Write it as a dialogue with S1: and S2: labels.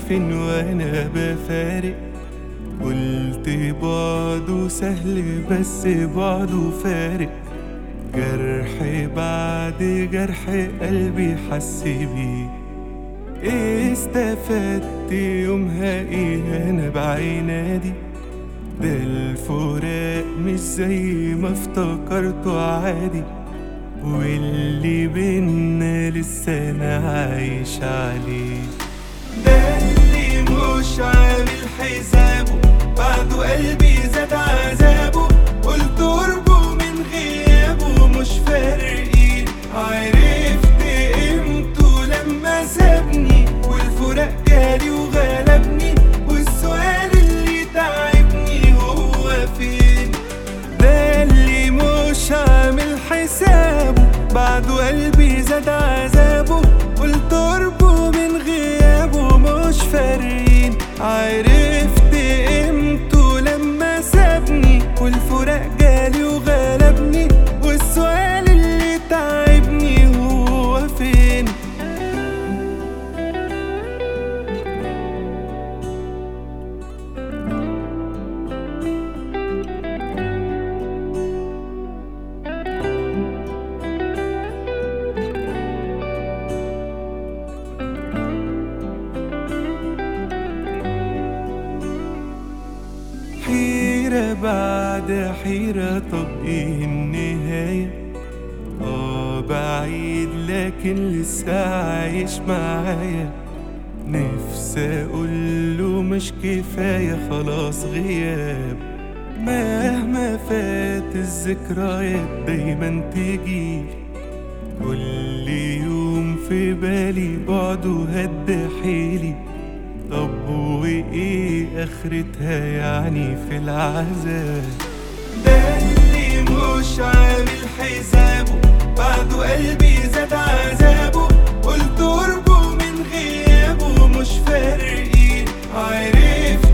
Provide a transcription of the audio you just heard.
S1: فين وانا بفارق قلت بعده سهل بس بعده فارق جرح بعد جرح قلبي حس بيه إيه استفدت يومها ايه انا بعينادي ده الفراق مش زي ما افتكرته عادي واللي بينا لسه انا عايش عليه ده اللي مش عامل حسابه بعده قلبي زاد عذابه قلت قربه من غيابه مش فارقين عرفت قيمته لما سابني والفراق جالي وغلبني والسؤال اللي تعبني هو فين ده اللي مش عامل حسابه بعده قلبي زاد عذابه قلت قربه من غيابه مش فارقين عرفت قيمته لما سابني والفراق جالي وغلبني والسؤال اللي تعبني هو فين حيرة بعد حيرة طب ايه النهاية اه بعيد لكن لسه عايش معايا نفسي اقوله مش كفاية خلاص غياب مهما فات الذكريات دايما تجيلي كل يوم في بالي بعده هد حيلي طب وايه اخرتها يعني في العذاب ده اللي مش عامل حسابه بعده قلبي زاد عذابه قلت قربه من غيابه مش فارقين عرفت